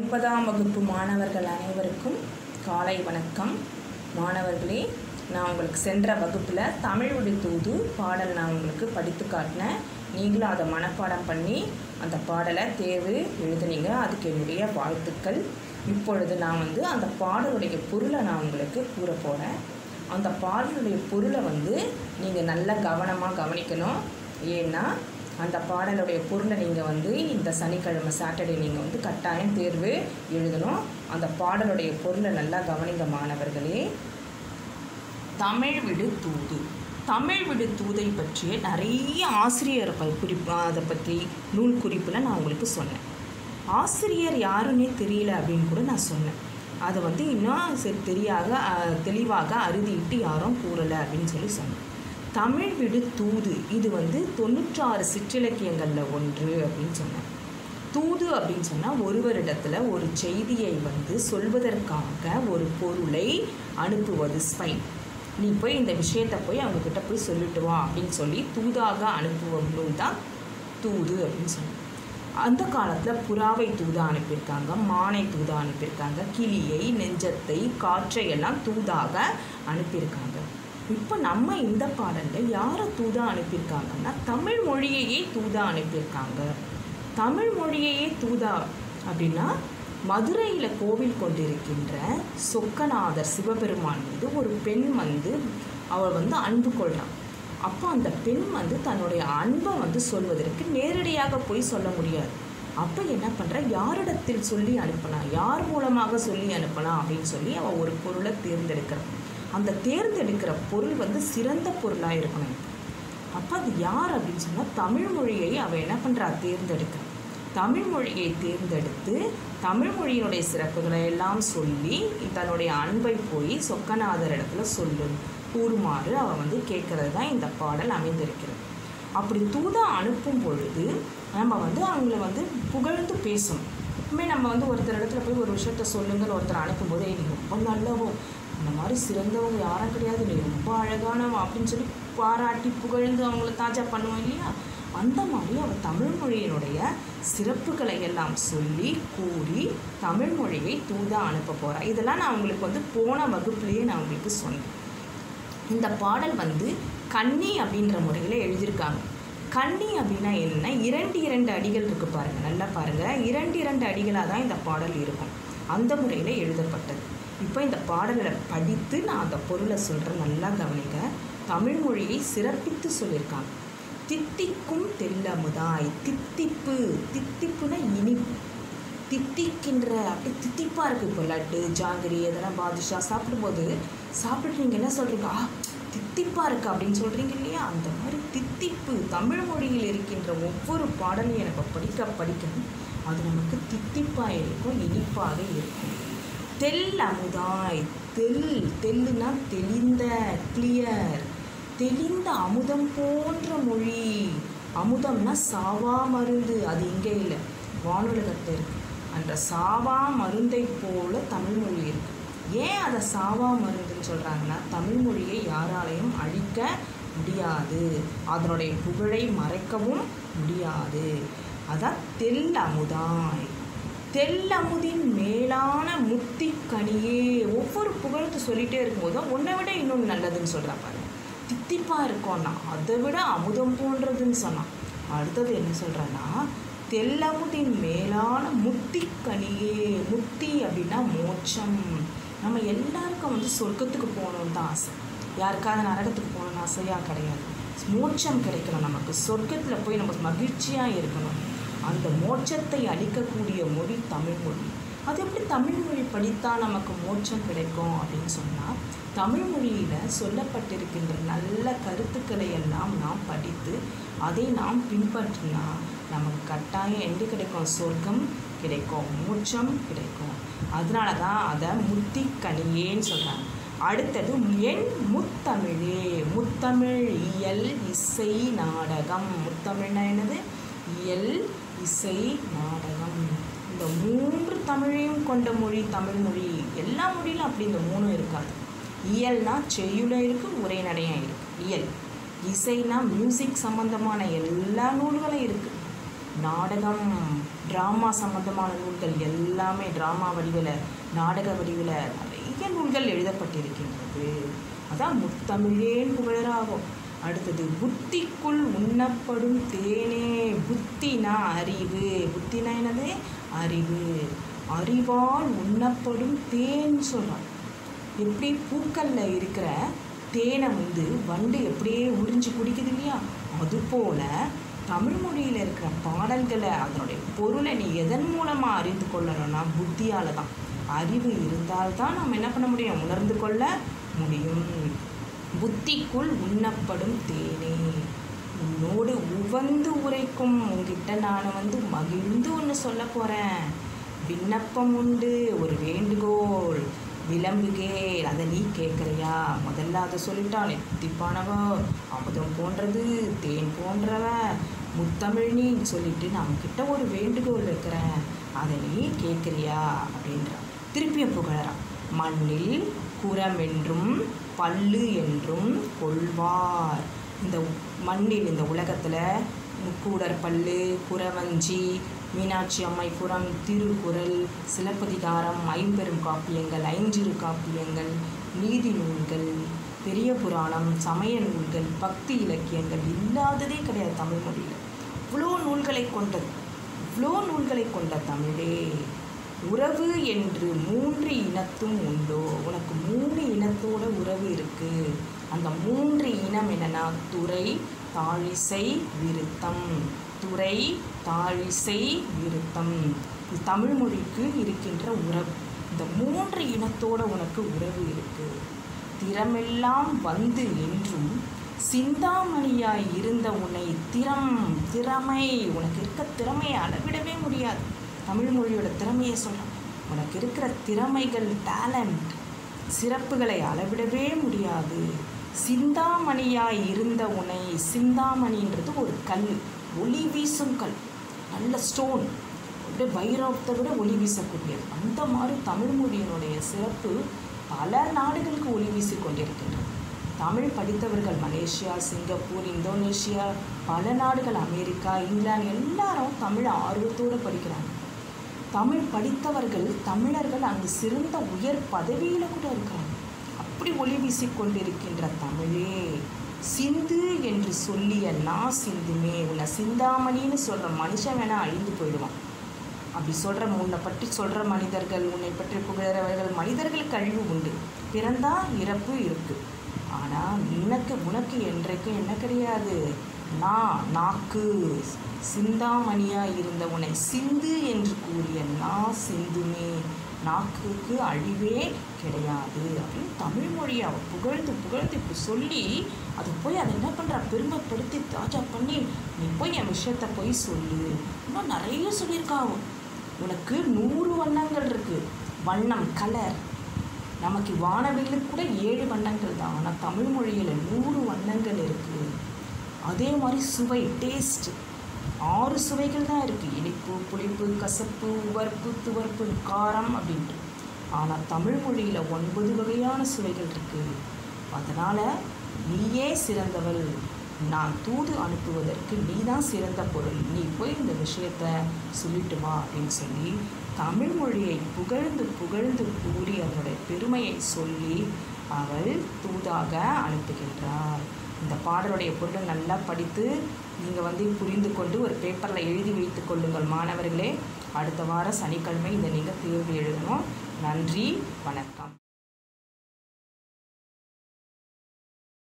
ஒன்பதாம் வகுப்பு மாணவர்கள் அனைவருக்கும் காலை வணக்கம் மாணவர்களே நான் உங்களுக்கு சென்ற வகுப்பில் தமிழ் உடை தூது பாடல் நான் உங்களுக்கு படித்து காட்டினேன் நீங்களும் அதை மனப்பாடம் பண்ணி அந்த பாடலை தேர்வு எழுதுனீங்க அதுக்கு என்னுடைய வாழ்த்துக்கள் இப்பொழுது நான் வந்து அந்த பாடலுடைய பொருளை நான் உங்களுக்கு கூற போகிறேன் அந்த பாடலுடைய பொருளை வந்து நீங்கள் நல்லா கவனமாக கவனிக்கணும் ஏன்னா அந்த பாடலுடைய பொருளை நீங்கள் வந்து இந்த சனிக்கிழமை சாட்டர்டே நீங்கள் வந்து கட்டாயம் தேர்வு எழுதணும் அந்த பாடலுடைய பொருளை நல்லா கவனிங்க மாணவர்களே தமிழ் விடு தூது தமிழ் விடு தூதை பற்றிய நிறைய ஆசிரியர் ப- குறிப்பு அதை பற்றி நூல் குறிப்பில் நான் உங்களுக்கு சொன்னேன் ஆசிரியர் யாருன்னே தெரியல அப்படின்னு கூட நான் சொன்னேன் அதை வந்து இன்னும் சரி தெரியாக அஹ், தெளிவாக அறுதிட்டு யாரும் கூறலை அப்படின்னு சொல்லி சொன்னேன் தமிழ் விடு தூது இது வந்து தொண்ணூற்றாறு சிற்றிலக்கியங்களில் ஒன்று அப்படின்னு சொன்னேன் தூது அப்படின்னு சொன்னால் ஒருவரிடத்துல ஒரு செய்தியை வந்து சொல்வதற்காக ஒரு பொருளை அனுப்புவது ஸ்பை நீ போய் இந்த விஷயத்தை போய் அவங்க கிட்ட போய் சொல்லிட்டு வா அப்படின்னு சொல்லி தூதாக அனுப்புவோம் நூல் தான் தூது அப்படின்னு சொன்னேன் அந்த காலத்தில் புறாவை தூதா அனுப்பியிருக்காங்க மானை தூதா அனுப்பியிருக்காங்க கிளியை நெஞ்சத்தை காற்றை எல்லாம் தூதாக அனுப்பியிருக்காங்க இப்போ நம்ம இந்த பாடலில் யாரை தூதா அனுப்பியிருக்காங்கன்னா தமிழ் மொழியையே தூதா அனுப்பியிருக்காங்க தமிழ் மொழியையே தூதா அப்படின்னா மதுரையில் கோவில் கொண்டிருக்கின்ற சொக்கநாதர் சிவபெருமான் மீது ஒரு பெண் வந்து அவள் வந்து அன்பு கொள்கிறான் அப்போ அந்த பெண் வந்து தன்னுடைய அன்பை வந்து சொல்வதற்கு நேரடியாக போய் சொல்ல முடியாது அப்போ என்ன பண்ணுறா யாரிடத்தில் சொல்லி அனுப்பலாம் யார் மூலமாக சொல்லி அனுப்பலாம் அப்படின்னு சொல்லி அவள் ஒரு பொருளை தேர்ந்தெடுக்கிறான் அந்த தேர்ந்தெடுக்கிற பொருள் வந்து சிறந்த பொருளாக இருக்கணும் அப்போ அது யார் அப்படின்னு சொன்னால் தமிழ் மொழியை அவள் என்ன பண்ணுறா தேர்ந்தெடுக்க தமிழ் மொழியை தேர்ந்தெடுத்து தமிழ் மொழியினுடைய சிறப்புகளை எல்லாம் சொல்லி தன்னுடைய அன்பை போய் சொக்கநாதர் இடத்துல சொல்லு கூறுமாறு அவள் வந்து கேட்கறது தான் இந்த பாடல் அமைந்திருக்கிறது அப்படி தூதா அனுப்பும் பொழுது நம்ம வந்து அவங்கள வந்து புகழ்ந்து பேசணும் எப்பவுமே நம்ம வந்து ஒருத்தர் இடத்துல போய் ஒரு விஷயத்த சொல்லுங்கன்னு ஒருத்தர் அனுப்பும்போது "ஏய், நீ ரொம்ப நல்லவோ இந்த மாதிரி சிறந்தவங்க யாரும் கிடையாது நீ ரொம்ப அழகானவன் அப்படின்னு சொல்லி பாராட்டி புகழ்ந்து அவங்கள தாஜா பண்ணுவோம் இல்லையா அந்த மாதிரி அவள் தமிழ் மொழியினுடைய சிறப்புகளை எல்லாம் சொல்லி கூறி தமிழ் மொழியை தூதா அனுப்ப போகிறா இதெல்லாம் நான் உங்களுக்கு வந்து போன வகுப்புலேயே நான் உங்களுக்கு சொன்னேன் இந்த பாடல் வந்து கன்னி அப்படின்ற முறையில் எழுதியிருக்காங்க கன்னி அப்படின்னா என்ன இரண்டு இரண்டு அடிகள் இருக்குது பாருங்கள் நல்லா பாருங்கள் இரண்டு இரண்டு அடிகளாக தான் இந்த பாடல் இருக்கும் அந்த முறையில் எழுதப்பட்டது இப்போ இந்த பாடலை படித்து நான் அந்த பொருளை சொல்கிறேன் நல்லா கவனிங்க தமிழ் மொழியை சிறப்பித்து சொல்லியிருக்காங்க தித்திக்கும் தெல்லமுதாய் தித்திப்பு தித்திப்புனா இனிப்பு தித்திக்கின்ற அப்படி தித்திப்பாக இருக்குது இப்போ லட்டு ஜாங்கிரி இதெல்லாம் பாதுஷா சாப்பிடும்போது சாப்பிட்டு நீங்கள் என்ன சொல்கிறீங்க ஆ தித்திப்பாக இருக்குது அப்படின்னு சொல்கிறீங்க இல்லையா அந்த மாதிரி தித்திப்பு தமிழ் மொழியில் இருக்கின்ற ஒவ்வொரு பாடலையும் எனக்கு படிக்க படிக்க அது நமக்கு தித்திப்பாக இருக்கும் இனிப்பாக இருக்கும் தெல் அமுதாய் தெல் தெல்லுனா தெளிந்த கிளியர் தெளிந்த அமுதம் போன்ற மொழி அமுதம்னா சாவா மருந்து அது இங்கே இல்லை வானுலகத்தில் இருக்கு அந்த சாவா மருந்தை போல தமிழ் மொழி இருக்கு ஏன் அதை சாவா மருந்துன்னு சொல்கிறாங்கன்னா தமிழ் மொழியை யாராலையும் அழிக்க முடியாது அதனுடைய புகழை மறைக்கவும் முடியாது அதான் தெல் அமுதாய் தெல்லமுதின் மேலான முத்தி கனியே ஒவ்வொரு புகழ்த்து சொல்லிட்டே இருக்கும்போதும் உன்னை விட இன்னொன்று நல்லதுன்னு சொல்கிறா பாரு தித்திப்பாக இருக்கோன்னா அதை விட அமுதம் போன்றதுன்னு சொன்னான் அடுத்தது என்ன சொல்கிறேன்னா தெல்லமுதின் மேலான முத்தி கனியே முத்தி அப்படின்னா மோட்சம் நம்ம எல்லாருக்கும் வந்து சொர்க்கத்துக்கு போகணுன்னு தான் ஆசை யாருக்காவது நரகத்துக்கு போகணும்னு ஆசையாக கிடையாது மோட்சம் கிடைக்கணும் நமக்கு சொர்க்கத்தில் போய் நம்ம மகிழ்ச்சியாக இருக்கணும் அந்த மோட்சத்தை அளிக்கக்கூடிய மொழி தமிழ் மொழி அது எப்படி தமிழ் மொழி படித்தால் நமக்கு மோட்சம் கிடைக்கும் அப்படின்னு சொன்னால் தமிழ் மொழியில் சொல்லப்பட்டிருக்கின்ற நல்ல கருத்துக்களை எல்லாம் நாம் படித்து அதை நாம் பின்பற்றினா நமக்கு கட்டாயம் எங்கே கிடைக்கும் சொர்க்கம் கிடைக்கும் மோட்சம் கிடைக்கும் அதனால தான் அதை முத்தி கனியேன்னு சொல்கிறாங்க அடுத்தது என் முத்தமிழே முத்தமிழ் இயல் இசை நாடகம் முத்தமிழ்னா என்னது இயல் இசை நாடகம் இந்த மூன்று தமிழையும் கொண்ட மொழி தமிழ் மொழி எல்லா மொழியிலும் அப்படி இந்த மூணும் இருக்காது இயல்னா செய்யுள இருக்குது உரைநடையும் இருக்குது இயல் இசைனா மியூசிக் சம்பந்தமான எல்லா நூல்களும் இருக்குது நாடகம் ட்ராமா சம்பந்தமான நூல்கள் எல்லாமே ட்ராமா வடிவில் நாடக வடிவில் நிறைய நூல்கள் எழுதப்பட்டிருக்கின்றது அதான் முத்தமிழேன் புகழராகும் அடுத்தது புத்திக்குள் உண்ணப்படும் தேனே புத்தினா அறிவு புத்தினா என்னது அறிவு அறிவால் உண்ணப்படும் தேன் சொல்கிறான் எப்படி பூக்களில் இருக்கிற தேனை வந்து வண்டு எப்படியே உறிஞ்சு குடிக்குது இல்லையா அதுபோல் தமிழ் மொழியில் இருக்கிற பாடல்களை அதனுடைய பொருளை நீ எதன் மூலமாக அறிந்து கொள்ளணும்னா புத்தியால் தான் அறிவு இருந்தால்தான் நம்ம என்ன பண்ண முடியும் உணர்ந்து கொள்ள முடியும் புத்திக்குள் உண்ணப்படும் தேனே உன்னோடு உவந்து உரைக்கும் உங்ககிட்ட நான் வந்து மகிழ்ந்து ஒன்று சொல்ல போகிறேன் விண்ணப்பம் உண்டு ஒரு வேண்டுகோள் விளம்புகேல் அதை நீ கேட்குறியா முதல்ல அதை சொல்லிட்டான் எத்திப்பானவ அமுதம் போன்றது தேன் போன்றவ முத்தமிழ்னின்னு சொல்லிட்டு நம்மக்கிட்ட ஒரு வேண்டுகோள் இருக்கிறேன் அதை நீ கேட்குறியா அப்படின்றான் திருப்பியும் புகழறான் மண்ணில் குரம் என்றும் பல்லு என்றும் கொள்வார் இந்த மண்ணில் இந்த உலகத்தில் முக்கூடர் பல்லு குறவஞ்சி மீனாட்சி அம்மை புறம் திருக்குறள் சிலப்பதிகாரம் ஐம்பெரும் காப்பியங்கள் ஐஞ்சிறு காப்பியங்கள் நீதி நூல்கள் பெரிய புராணம் சமய நூல்கள் பக்தி இலக்கியங்கள் இல்லாததே கிடையாது தமிழ் மொழியில் இவ்வளோ நூல்களை கொண்டது இவ்வளோ நூல்களை கொண்ட தமிழே உறவு என்று மூன்று இனத்தும் உண்டோ உனக்கு மூணு இனத்தோட உறவு இருக்கு அந்த மூன்று இனம் என்னன்னா துறை தாழிசை விருத்தம் துறை தாழிசை விருத்தம் இது தமிழ் மொழிக்கு இருக்கின்ற உறவு இந்த மூன்று இனத்தோட உனக்கு உறவு இருக்கு திறமெல்லாம் வந்து என்றும் சிந்தாமணியாய் இருந்த உன்னை திறம் திறமை உனக்கு இருக்க திறமையை அளவிடவே முடியாது தமிழ் மொழியோட திறமையை சொல்கிறேன் உனக்கு இருக்கிற திறமைகள் டேலண்ட் சிறப்புகளை அளவிடவே முடியாது சிந்தாமணியாய் இருந்த உன்னை சிந்தாமணின்றது ஒரு கல் ஒளி வீசும் கல் நல்ல ஸ்டோன் அப்படியே வைரத்தை விட ஒளி வீசக்கூடியது அந்த மாதிரி தமிழ் மொழியினுடைய சிறப்பு பல நாடுகளுக்கு ஒளி வீசி கொண்டிருக்கின்றது தமிழ் படித்தவர்கள் மலேசியா சிங்கப்பூர் இந்தோனேஷியா பல நாடுகள் அமெரிக்கா இங்கிலாந்து எல்லாரும் தமிழ் ஆர்வத்தோடு படிக்கிறாங்க தமிழ் படித்தவர்கள் தமிழர்கள் அங்கு சிறந்த உயர் பதவியில் கூட இருக்கிறாங்க அப்படி ஒளி வீசிக்கொண்டிருக்கின்ற தமிழே சிந்து என்று சொல்லிய நான் சிந்துமே உன்னை சிந்தாமணின்னு சொல்கிற மனுஷன் வேணால் அழிந்து போயிடுவான் அப்படி சொல்கிற உன்னை பற்றி சொல்கிற மனிதர்கள் உன்னை பற்றி புகழறவர்கள் மனிதர்களுக்கு அழிவு உண்டு பிறந்தா இறப்பு இருக்குது ஆனால் உனக்கு உனக்கு என்றைக்கும் என்ன கிடையாது நான் நாக்கு சிந்தாமணியாக இருந்த உன்னை சிந்து என்று கூறிய நான் சிந்துமே நாக்குக்கு அழிவே கிடையாது அப்படின்னு தமிழ் மொழியை அவள் புகழ்ந்து புகழ்ந்து இப்படி சொல்லி அது போய் அதை என்ன பண்ணுறா பெருமைப்படுத்தி தாஜா பண்ணி நீ போய் என் விஷயத்த போய் சொல்லு இன்னும் நிறைய சொல்லியிருக்கா அவ. உனக்கு நூறு வண்ணங்கள் இருக்குது வண்ணம் கலர் நமக்கு வானவில்லுக்கு கூட ஏழு வண்ணங்கள் தான் ஆனால் தமிழ் மொழியில் நூறு வண்ணங்கள் இருக்குது அதே மாதிரி சுவை டேஸ்ட் ஆறு சுவைகள் தான் இருக்குது இனிப்பு புளிப்பு கசப்பு உவர்ப்பு துவர்ப்பு காரம் அப்படின்ட்டு ஆனால் தமிழ் மொழியில் ஒன்பது வகையான சுவைகள் இருக்குது அதனால் நீயே சிறந்தவள் நான் தூது அனுப்புவதற்கு நீ தான் சிறந்த பொருள் நீ போய் இந்த விஷயத்த சொல்லிட்டு வா அப்படின்னு சொல்லி தமிழ் மொழியை புகழ்ந்து புகழ்ந்து கூறி அதனுடைய பெருமையை சொல்லி அவள் தூதாக அனுப்புகின்றார் இந்த பாடலுடைய பொருளை நல்லா படித்து நீங்கள் வந்து புரிந்து கொண்டு ஒரு பேப்பரில் எழுதி வைத்து கொள்ளுங்கள் மாணவர்களே அடுத்த வாரம் சனிக்கிழமை இதை நீங்கள் தேர்வு எழுதணும் நன்றி வணக்கம்